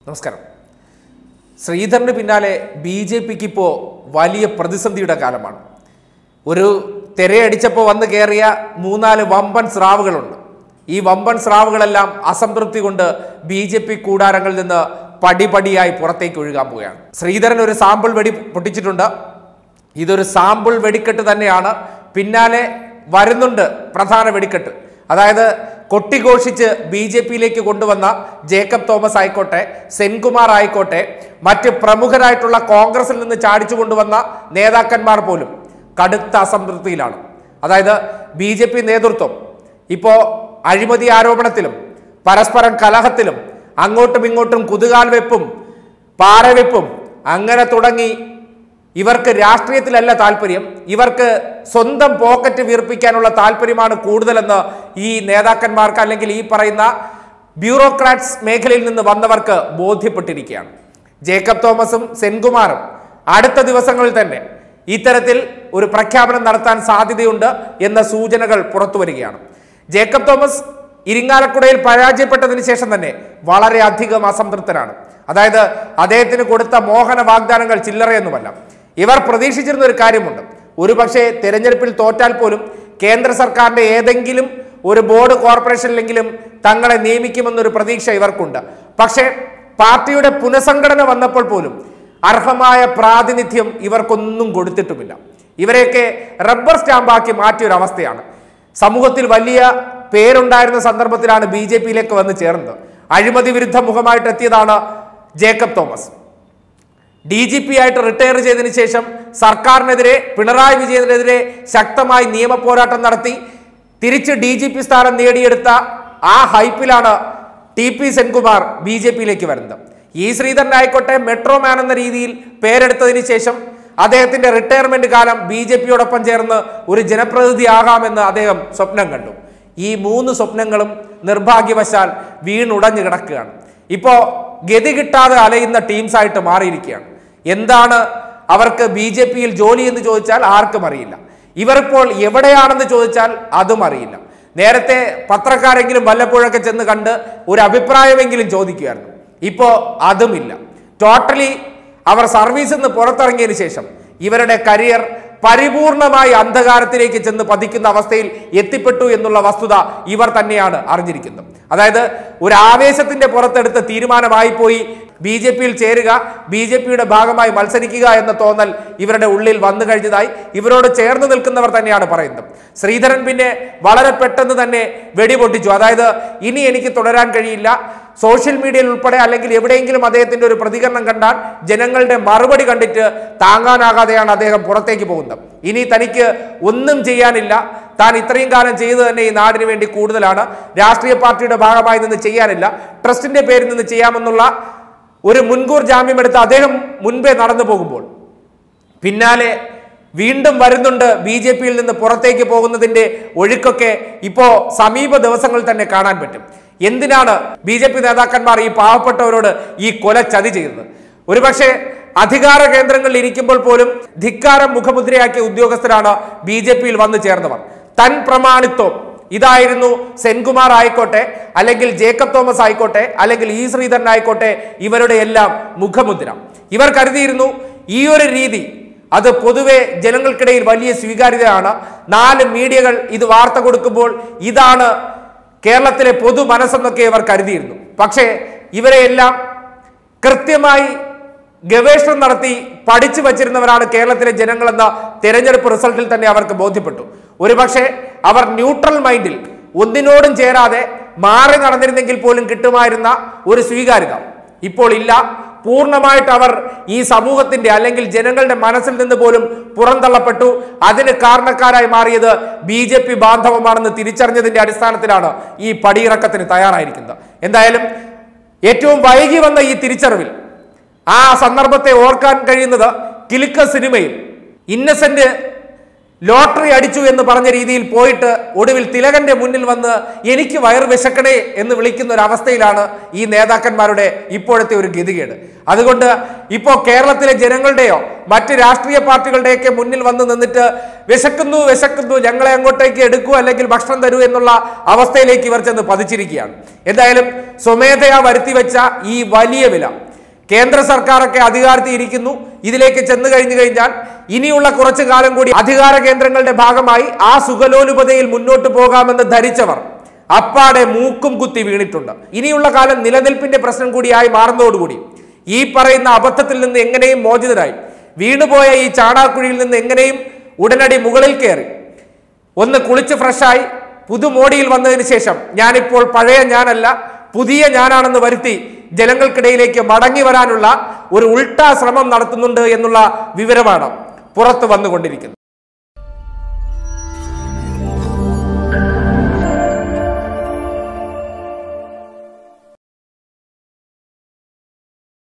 നമസ്കാരം ശ്രീധറിന് പിന്നാലെ B J പിക്ക് ഇപ്പോൾ വലിയ പ്രതിസന്ധിയുടെ കാലമാണ് ഒരു തിരയടിച്ചപ്പോൾ വന്ന് കയറിയ മൂന്നാല് വമ്പൻ സ്രാവുകളുണ്ട് ഈ വമ്പൻ സ്രാവുകളെല്ലാം അസംതൃപ്തി കൊണ്ട് ബി ജെ പി കൂടാരങ്ങളിൽ നിന്ന് പടിപടിയായി പുറത്തേക്ക് ഒഴുകാൻ പോവുകയാണ് ശ്രീധരൻ ഒരു സാമ്പിൾ വെടി പൊട്ടിച്ചിട്ടുണ്ട് ഇതൊരു സാമ്പിൾ വെടിക്കെട്ട് തന്നെയാണ് പിന്നാലെ വരുന്നുണ്ട് പ്രധാന വെടിക്കെട്ട് അതായത് കൊട്ടിഘോഷിച്ച് ബി ജെ പിയിലേക്ക് കൊണ്ടുവന്ന ജേക്കബ് തോമസ് ആയിക്കോട്ടെ സെൻകുമാർ ആയിക്കോട്ടെ മറ്റ് പ്രമുഖരായിട്ടുള്ള കോൺഗ്രസിൽ നിന്ന് ചാടിച്ചു കൊണ്ടുവന്ന നേതാക്കന്മാർ പോലും കടുത്ത അസംതൃപ്തിയിലാണ് അതായത് ബി ജെ പി നേതൃത്വം ഇപ്പോൾ അഴിമതി ആരോപണത്തിലും പരസ്പരം കലഹത്തിലും അങ്ങോട്ടും ഇങ്ങോട്ടും കുതുകാൽ വെപ്പും പാറവെപ്പും അങ്ങനെ തുടങ്ങി ഇവർക്ക് രാഷ്ട്രീയത്തിലല്ല താല്പര്യം ഇവർക്ക് സ്വന്തം പോക്കറ്റ് വീർപ്പിക്കാനുള്ള താല്പര്യമാണ് കൂടുതലെന്ന് ഈ നേതാക്കന്മാർക്ക് അല്ലെങ്കിൽ ഈ പറയുന്ന ബ്യൂറോക്രാറ്റ്സ് മേഖലയിൽ നിന്ന് വന്നവർക്ക് ബോധ്യപ്പെട്ടിരിക്കുകയാണ് ജേക്കബ് തോമസും സെൻകുമാറും അടുത്ത ദിവസങ്ങളിൽ തന്നെ ഇത്തരത്തിൽ ഒരു പ്രഖ്യാപനം നടത്താൻ സാധ്യതയുണ്ട് എന്ന സൂചനകൾ പുറത്തു വരികയാണ് ജേക്കബ് തോമസ് ഇരിങ്ങാലക്കുടയിൽ പരാജയപ്പെട്ടതിന് ശേഷം തന്നെ വളരെയധികം അസംതൃപ്തനാണ് അതായത് അദ്ദേഹത്തിന് കൊടുത്ത മോഹന വാഗ്ദാനങ്ങൾ ചില്ലറയൊന്നുമല്ല ഇവർ പ്രതീക്ഷിച്ചിരുന്ന ഒരു കാര്യമുണ്ട് ഒരുപക്ഷെ തെരഞ്ഞെടുപ്പിൽ തോറ്റാൽ പോലും കേന്ദ്ര സർക്കാരിന്റെ ഏതെങ്കിലും ഒരു ബോർഡ് കോർപ്പറേഷനിലെങ്കിലും തങ്ങളെ നിയമിക്കുമെന്നൊരു പ്രതീക്ഷ ഇവർക്കുണ്ട് പക്ഷേ പാർട്ടിയുടെ പുനഃസംഘടന വന്നപ്പോൾ പോലും അർഹമായ പ്രാതിനിധ്യം ഇവർക്കൊന്നും കൊടുത്തിട്ടുമില്ല ഇവരെയൊക്കെ റബ്ബർ സ്റ്റാമ്പാക്കി മാറ്റിയൊരവസ്ഥയാണ് സമൂഹത്തിൽ വലിയ പേരുണ്ടായിരുന്ന സന്ദർഭത്തിലാണ് ബി ജെ പിയിലേക്ക് വന്ന് ചേർന്നത് അഴിമതി വിരുദ്ധ മുഖമായിട്ട് എത്തിയതാണ് Jacob Thomas D G P ആയിട്ട് റിട്ടയർ ചെയ്തതിനു ശേഷം സർക്കാരിനെതിരെ പിണറായി വിജയനെതിരെ ശക്തമായി നിയമ പോരാട്ടം നടത്തി തിരിച്ച് ഡി ജി പി സ്ഥാനം നേടിയെടുത്ത ആ ഹൈപ്പിലാണ് T P Senkumar B J പിയിലേക്ക് വരുന്നത് ഈ ശ്രീധരനായിക്കോട്ടെ മെട്രോ മാൻ എന്ന രീതിയിൽ പേരെടുത്തതിന് ശേഷം അദ്ദേഹത്തിന്റെ റിട്ടയർമെന്റ് കാലം ബി ജെ പിയോടൊപ്പം ചേർന്ന് ഒരു ജനപ്രതിനിധി ആകാമെന്ന് അദ്ദേഹം സ്വപ്നം കണ്ടു ഈ മൂന്ന് സ്വപ്നങ്ങളും നിർഭാഗ്യവശാൽ വീണുടഞ്ഞു കിടക്കുകയാണ് ഇപ്പോ ഗതി കിട്ടാതെ അലയുന്ന ടീംസ് ആയിട്ട് മാറിയിരിക്കുകയാണ് എന്താണ് അവർക്ക് ബി ജെ പിയിൽ ജോലി എന്ന് ചോദിച്ചാൽ ആർക്കും അറിയില്ല ഇവരിപ്പോൾ എവിടെയാണെന്ന് ചോദിച്ചാൽ അതും അറിയില്ല നേരത്തെ പത്രക്കാരെങ്കിലും വല്ലപ്പോഴൊക്കെ ചെന്ന് കണ്ട് ഒരു അഭിപ്രായമെങ്കിലും ചോദിക്കുമായിരുന്നു ഇപ്പോ അതുമില്ല ടോട്ടലി അവർ സർവീസിൽ നിന്ന് പുറത്തിറങ്ങിയതിന് ശേഷം ഇവരുടെ കരിയർ പരിപൂർണമായി അന്ധകാരത്തിലേക്ക് ചെന്ന് പതിക്കുന്ന അവസ്ഥയിൽ എത്തിപ്പെട്ടു എന്നുള്ള വസ്തുത ഇവർ തന്നെയാണ് അറിഞ്ഞിരിക്കുന്നത് അതായത് ഒരു ആവേശത്തിന്റെ പുറത്തെടുത്ത തീരുമാനമായി പോയി ബി ജെ പിയിൽ ചേരുക ബി ജെ പിയുടെ ഭാഗമായി മത്സരിക്കുക എന്ന തോന്നൽ ഇവരുടെ ഉള്ളിൽ വന്നു കഴിഞ്ഞതായി ഇവരോട് ചേർന്ന് നിൽക്കുന്നവർ തന്നെയാണ് പറയുന്നത് ശ്രീധരൻ പിന്നെ വളരെ പെട്ടെന്ന് തന്നെ വെടിപൊട്ടിച്ചു അതായത് ഇനി എനിക്ക് തുടരാൻ കഴിയില്ല സോഷ്യൽ മീഡിയയിൽ ഉൾപ്പെടെ അല്ലെങ്കിൽ എവിടെയെങ്കിലും അദ്ദേഹത്തിന്റെ ഒരു പ്രതികരണം കണ്ടാൽ ജനങ്ങളുടെ മറുപടി കണ്ടിട്ട് താങ്ങാനാകാതെയാണ് അദ്ദേഹം പുറത്തേക്ക് പോകുന്നത് ഇനി തനിക്ക് ഒന്നും ചെയ്യാനില്ല താൻ ഇത്രയും കാലം ചെയ്തു തന്നെ ഈ നാടിന് വേണ്ടി കൂടുതലാണ് രാഷ്ട്രീയ പാർട്ടിയുടെ ഭാഗമായി നിന്ന് ചെയ്യാനില്ല ട്രസ്റ്റിന്റെ പേരിൽ നിന്ന് ചെയ്യാമെന്നുള്ള ഒരു മുൻകൂർ ജാമ്യമെടുത്ത് അദ്ദേഹം മുൻപേ നടന്നു പോകുമ്പോൾ പിന്നാലെ വീണ്ടും വരുന്നുണ്ട് ബി ജെ പിയിൽ നിന്ന് പുറത്തേക്ക് പോകുന്നതിന്റെ ഒഴുക്കൊക്കെ ഇപ്പോ സമീപ ദിവസങ്ങളിൽ തന്നെ കാണാൻ പറ്റും എന്തിനാണ് ബി ജെ പി നേതാക്കന്മാർ ഈ പാവപ്പെട്ടവരോട് ഈ കൊല ചതി ചെയ്തത് ഒരുപക്ഷെ അധികാര കേന്ദ്രങ്ങളിൽ ഇരിക്കുമ്പോൾ പോലും ധിക്കാരം മുഖമുദ്രയാക്കിയ ഉദ്യോഗസ്ഥരാണ് ബി ജെ പിയിൽ വന്നു ചേർന്നവർ തൻ പ്രമാണിത്വം ഇതായിരുന്നു സെൻകുമാർ ആയിക്കോട്ടെ അല്ലെങ്കിൽ ജേക്കബ് തോമസ് ആയിക്കോട്ടെ അല്ലെങ്കിൽ ഇ ശ്രീധരൻ ആയിക്കോട്ടെ ഇവരുടെ എല്ലാം മുഖമുദ്ര ഇവർ കരുതിയിരുന്നു ഈ ഒരു രീതി അത് പൊതുവെ ജനങ്ങൾക്കിടയിൽ വലിയ സ്വീകാര്യതയാണ് നാല് മീഡിയകൾ ഇത് വാർത്ത കൊടുക്കുമ്പോൾ ഇതാണ് കേരളത്തിലെ പൊതു മനസ്സെന്നൊക്കെ ഇവർ കരുതിയിരുന്നു പക്ഷേ ഇവരെയെല്ലാം കൃത്യമായി ഗവേഷണം നടത്തി പഠിച്ചു വച്ചിരുന്നവരാണ് കേരളത്തിലെ ജനങ്ങളെന്ന തെരഞ്ഞെടുപ്പ് റിസൾട്ടിൽ തന്നെ അവർക്ക് ബോധ്യപ്പെട്ടു ഒരുപക്ഷെ അവർ ന്യൂട്രൽ മൈൻഡിൽ ഒന്നിനോടും ചേരാതെ മാറി നടന്നിരുന്നെങ്കിൽ പോലും കിട്ടുമായിരുന്ന ഒരു സ്വീകാര്യത ഇപ്പോൾ ഇല്ല പൂർണ്ണമായിട്ട് അവർ ഈ സമൂഹത്തിന്റെ അല്ലെങ്കിൽ ജനങ്ങളുടെ മനസ്സിൽ നിന്ന് പോലും പുറന്തള്ളപ്പെട്ടു അതിന് കാരണക്കാരായി മാറിയത് ബി ജെ പി ബാന്ധവമാണെന്ന് തിരിച്ചറിഞ്ഞതിന്റെ അടിസ്ഥാനത്തിലാണ് ഈ പടിയിറക്കത്തിന് തയ്യാറായിരിക്കുന്നത് എന്തായാലും ഏറ്റവും വൈകി വന്ന ഈ തിരിച്ചറിവിൽ ആ സന്ദർഭത്തെ ഓർക്കാൻ കഴിയുന്നത് കിലുക്ക സിനിമയിൽ ഇന്നസെന്റ് ലോട്ടറി അടിച്ചു എന്ന് പറഞ്ഞ രീതിയിൽ പോയിട്ട് ഒടുവിൽ തിലകന്റെ മുന്നിൽ വന്ന് എനിക്ക് വയറ് വിശക്കണേ എന്ന് വിളിക്കുന്ന ഒരു അവസ്ഥയിലാണ് ഈ നേതാക്കന്മാരുടെ ഇപ്പോഴത്തെ ഒരു ഗതികേട് അതുകൊണ്ട് ഇപ്പോൾ കേരളത്തിലെ ജനങ്ങളുടെയോ മറ്റ് രാഷ്ട്രീയ പാർട്ടികളുടെയൊക്കെ മുന്നിൽ വന്ന് നിന്നിട്ട് വിശക്കുന്നു വിശക്കുന്നു ഞങ്ങളെ അങ്ങോട്ടേക്ക് എടുക്കൂ അല്ലെങ്കിൽ ഭക്ഷണം തരൂ എന്നുള്ള അവസ്ഥയിലേക്ക് ഇവർ ചെന്ന് പതിച്ചിരിക്കുകയാണ് എന്തായാലും സ്വമേധയാ വരുത്തി വെച്ച ഈ വലിയ വില കേന്ദ്ര സർക്കാരൊക്കെ അധികാരത്തിൽ ഇരിക്കുന്നു ഇതിലേക്ക് ചെന്ന് കഴിഞ്ഞു കഴിഞ്ഞാൽ ഇനിയുള്ള കുറച്ചു കാലം കൂടി അധികാര കേന്ദ്രങ്ങളുടെ ഭാഗമായി ആ സുഖലോലുപതയിൽ മുന്നോട്ട് പോകാമെന്ന് ധരിച്ചവർ അപ്പാടെ മൂക്കും കുത്തി വീണിട്ടുണ്ട് ഇനിയുള്ള കാലം നിലനിൽപ്പിന്റെ പ്രശ്നം കൂടിയായി മാറുന്നതോടുകൂടി ഈ പറയുന്ന അബദ്ധത്തിൽ നിന്ന് എങ്ങനെയും മോചിതരായി വീണുപോയ ഈ ചാണാക്കുഴിയിൽ നിന്ന് എങ്ങനെയും ഉടനടി മുകളിൽ കയറി ഒന്ന് കുളിച്ച് ഫ്രഷായി പുതുമോടിയിൽ വന്നതിന് ശേഷം ഞാനിപ്പോൾ പഴയ ഞാനല്ല പുതിയ ഞാനാണെന്ന് വരുത്തി ജനങ്ങൾക്കിടയിലേക്ക് മടങ്ങി വരാനുള്ള ഒരു ഉൾട്ടാ ശ്രമം നടത്തുന്നുണ്ട് എന്നുള്ള വിവരമാണ് പുറത്തു വന്നുകൊണ്ടിരിക്കുന്നത്